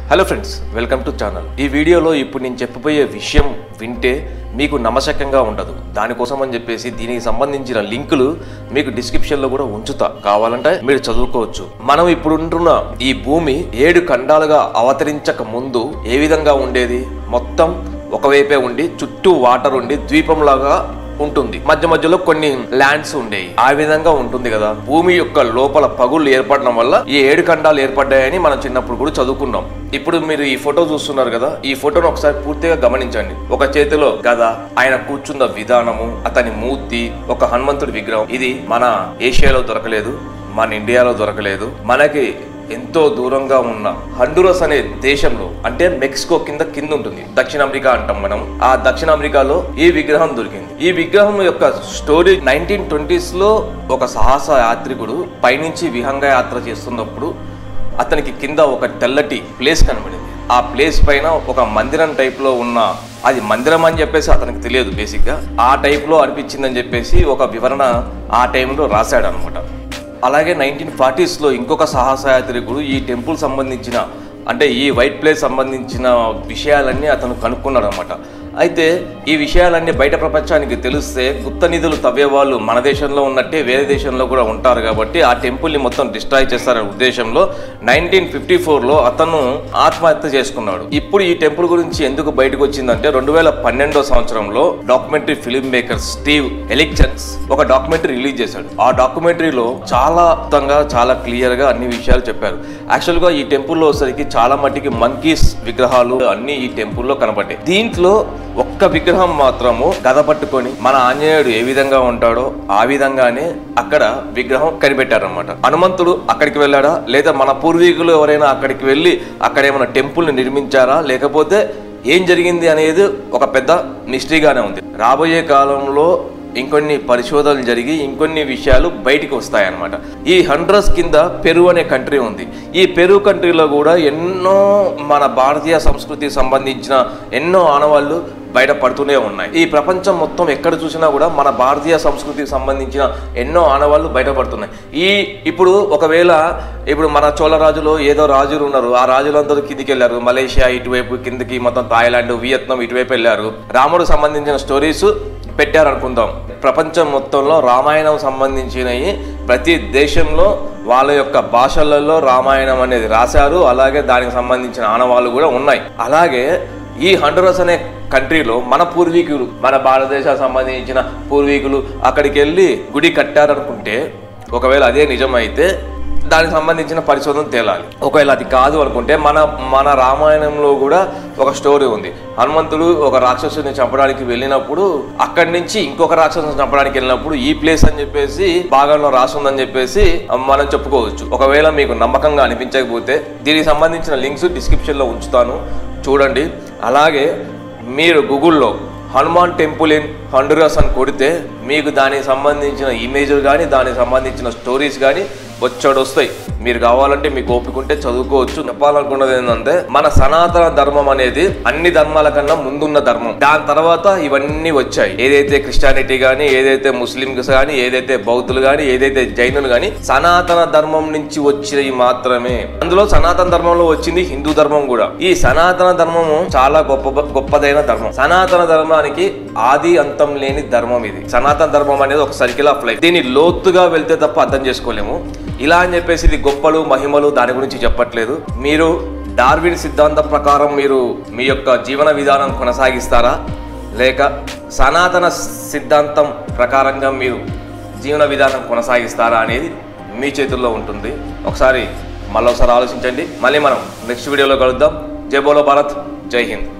hello friends welcome to channel ఈ వీడియోలో ఇప్పుడు నేను చెప్పబోయే విషయం వింటే మీకు నమ్మశక్యంగా ఉండదు దానికోసం అని చెప్పేసి దీనికి సంబంధించిన లింకులు మీకు డిస్క్రిప్షన్లో కూడా ఉంచుతా కావాలంటే మీరు చదువుకోవచ్చు మనం ఇప్పుడు ఉంటున్న ఈ భూమి ఏడు ఖండాలుగా అవతరించక ముందు ఏ విధంగా ఉండేది మొత్తం ఒకవైపే ఉండి చుట్టూ వాటర్ ఉండి ద్వీపంలాగా ఉంటుంది మధ్య మధ్యలో కొన్ని ల్యాండ్స్ ఉండేవి ఆ విధంగా ఉంటుంది కదా భూమి యొక్క లోపల పగుళ్ళు ఏర్పడడం వల్ల ఈ ఏడు ఖండాలు ఏర్పడ్డాయని మనం చిన్నప్పుడు కూడా చదువుకున్నాం ఇప్పుడు మీరు ఈ ఫోటో చూస్తున్నారు కదా ఈ ఫోటోను ఒకసారి పూర్తిగా గమనించండి ఒక చేతిలో గద ఆయన కూర్చున్న విధానము అతని మూర్తి ఒక హనుమంతుడి విగ్రహం ఇది మన ఏషియాలో దొరకలేదు మన ఇండియాలో దొరకలేదు మనకి ఎంతో దూరంగా ఉన్న హండురస్ అనే దేశంలో అంటే మెక్సికో కింద కింద ఉంటుంది దక్షిణ అమెరికా అంటాం మనం ఆ దక్షిణ అమెరికాలో ఈ విగ్రహం దొరికింది ఈ విగ్రహం యొక్క స్టోరీ నైన్టీన్ ట్వంటీస్ లో ఒక సాహస యాత్రికుడు పైనుంచి విహంగ యాత్ర చేస్తున్నప్పుడు అతనికి కింద ఒక తెల్లటి ప్లేస్ కనబడింది ఆ ప్లేస్ పైన ఒక మందిరం టైప్ లో ఉన్న అది మందిరం అని చెప్పేసి అతనికి తెలియదు బేసిక్ గా ఆ టైప్ లో అనిపించిందని చెప్పేసి ఒక వివరణ ఆ టైంలో రాశాడు అనమాట అలాగే నైన్టీన్ ఫార్టీస్లో ఇంకొక సాహసయాత్రికుడు ఈ టెంపుల్ సంబంధించిన అంటే ఈ వైట్ ప్లేస్ సంబంధించిన విషయాలన్నీ అతను కనుక్కున్నాడు అనమాట అయితే ఈ విషయాలన్నీ బయట ప్రపంచానికి తెలిస్తే గుప్త నిధులు తవ్వేవాళ్ళు మన దేశంలో ఉన్నట్టే వేరే దేశంలో కూడా ఉంటారు కాబట్టి ఆ టెంపుల్ని మొత్తం డిస్ట్రాయ్ చేస్తారనే ఉద్దేశంలో నైన్టీన్ ఫిఫ్టీ ఫోర్లో అతను ఆత్మహత్య చేసుకున్నాడు ఇప్పుడు ఈ టెంపుల్ గురించి ఎందుకు బయటకు వచ్చిందంటే రెండు వేల పన్నెండో సంవత్సరంలో డాక్యుమెంటరీ ఫిల్మ్ మేకర్ స్టీవ్ ఎలిక్చన్స్ ఒక డాక్యుమెంటరీ రిలీజ్ చేశాడు ఆ డాక్యుమెంటరీలో చాలా అర్థంగా చాలా క్లియర్ గా అన్ని విషయాలు చెప్పారు యాక్చువల్ గా ఈ టెంపుల్లో వచ్చేసరికి చాలా మట్టికి మంకీస్ విగ్రహాలు అన్ని ఈ టెంపుల్లో కనబడ్డాయి దీంట్లో ఒక్క విగ్రహం మాత్రము గద పట్టుకొని మన ఆంజనేయుడు ఏ విధంగా ఉంటాడో ఆ విధంగానే అక్కడ విగ్రహం కనిపెట్టారనమాట హనుమంతుడు అక్కడికి వెళ్ళాడా లేదా మన పూర్వీకులు ఎవరైనా అక్కడికి వెళ్ళి అక్కడ ఏమైనా టెంపుల్ని నిర్మించారా లేకపోతే ఏం జరిగింది అనేది ఒక పెద్ద మిస్టరీగానే ఉంది రాబోయే కాలంలో ఇంకొన్ని పరిశోధనలు జరిగి ఇంకొన్ని విషయాలు బయటికి వస్తాయన్నమాట ఈ హండ్రస్ కింద పెరు అనే కంట్రీ ఉంది ఈ పెరు కంట్రీలో కూడా ఎన్నో మన భారతీయ సంస్కృతికి సంబంధించిన ఎన్నో ఆనవాళ్ళు బయట పడుతూనే ఉన్నాయి ఈ ప్రపంచం మొత్తం ఎక్కడ చూసినా కూడా మన భారతీయ సంస్కృతికి సంబంధించిన ఎన్నో ఆనవాళ్ళు బయటపడుతున్నాయి ఈ ఇప్పుడు ఒకవేళ ఇప్పుడు మన చోళ రాజులో ఏదో రాజులు ఉన్నారు ఆ రాజులందరూ కిందికి వెళ్ళారు మలేషియా ఇటువైపు కిందికి మొత్తం థాయిలాండ్ వియత్నాం ఇటువైపు వెళ్ళారు రాముడు సంబంధించిన స్టోరీస్ పెట్టారనుకుందాం ప్రపంచం మొత్తంలో రామాయణం సంబంధించినవి ప్రతి దేశంలో వాళ్ళ యొక్క భాషలలో రామాయణం అనేది రాశారు అలాగే దానికి సంబంధించిన ఆనవాళ్ళు కూడా ఉన్నాయి అలాగే ఈ హండ్రస్ అనే కంట్రీలో మన పూర్వీకులు మన భారతదేశానికి సంబంధించిన పూర్వీకులు అక్కడికి వెళ్ళి గుడి కట్టారనుకుంటే ఒకవేళ అదే నిజమైతే దానికి సంబంధించిన పరిశోధన తేలాలి ఒకవేళ అది కాదు అనుకుంటే మన మన రామాయణంలో కూడా ఒక స్టోరీ ఉంది హనుమంతుడు ఒక రాక్షసుని చంపడానికి వెళ్ళినప్పుడు అక్కడి నుంచి ఇంకొక రాక్షసుని చంపడానికి వెళ్ళినప్పుడు ఈ ప్లేస్ అని చెప్పేసి భాగంలో రాసుందని చెప్పేసి మనం చెప్పుకోవచ్చు ఒకవేళ మీకు నమ్మకంగా అనిపించకపోతే దీనికి సంబంధించిన లింక్స్ డిస్క్రిప్షన్లో ఉంచుతాను చూడండి అలాగే మీరు గూగుల్లో హనుమాన్ టెంపుల్ ఇన్ హండురస్ అని కొడితే మీకు దానికి సంబంధించిన ఇమేజ్లు కానీ దానికి సంబంధించిన స్టోరీస్ కానీ వచ్చాడు వస్తాయి మీరు కావాలంటే మీకు ఓపిక ఉంటే చదువుకోవచ్చు చెప్పాలనుకున్నది ఏంటంటే మన సనాతన ధర్మం అనేది అన్ని ధర్మాల కన్నా ముందున్న ధర్మం దాని తర్వాత ఇవన్నీ వచ్చాయి ఏదైతే క్రిస్టియానిటీ కానీ ఏదైతే ముస్లింస్ కానీ ఏదైతే బౌద్ధులు కానీ ఏదైతే జైనులు కానీ సనాతన ధర్మం నుంచి వచ్చినవి మాత్రమే అందులో సనాతన ధర్మంలో వచ్చింది హిందూ ధర్మం కూడా ఈ సనాతన ధర్మము చాలా గొప్ప గొప్పదైన ధర్మం సనాతన ధర్మానికి ఆది అంతం లేని ధర్మం ఇది సనాతన ధర్మం అనేది ఒక సర్కిల్ ఆఫ్ లైఫ్ దీన్ని లోతుగా వెళ్తే తప్ప అర్థం చేసుకోలేము ఇలా అని చెప్పేసి ఇది గొప్పలు మహిమలు దాని గురించి చెప్పట్లేదు మీరు డార్విన్ సిద్ధాంతం ప్రకారం మీరు మీ యొక్క జీవన విధానం కొనసాగిస్తారా లేక సనాతన సిద్ధాంతం ప్రకారంగా మీరు జీవన విధానం కొనసాగిస్తారా అనేది మీ చేతుల్లో ఉంటుంది ఒకసారి మళ్ళీ ఒకసారి ఆలోచించండి మళ్ళీ మనం నెక్స్ట్ వీడియోలో కలుద్దాం జై బోలో భారత్ జై హింద్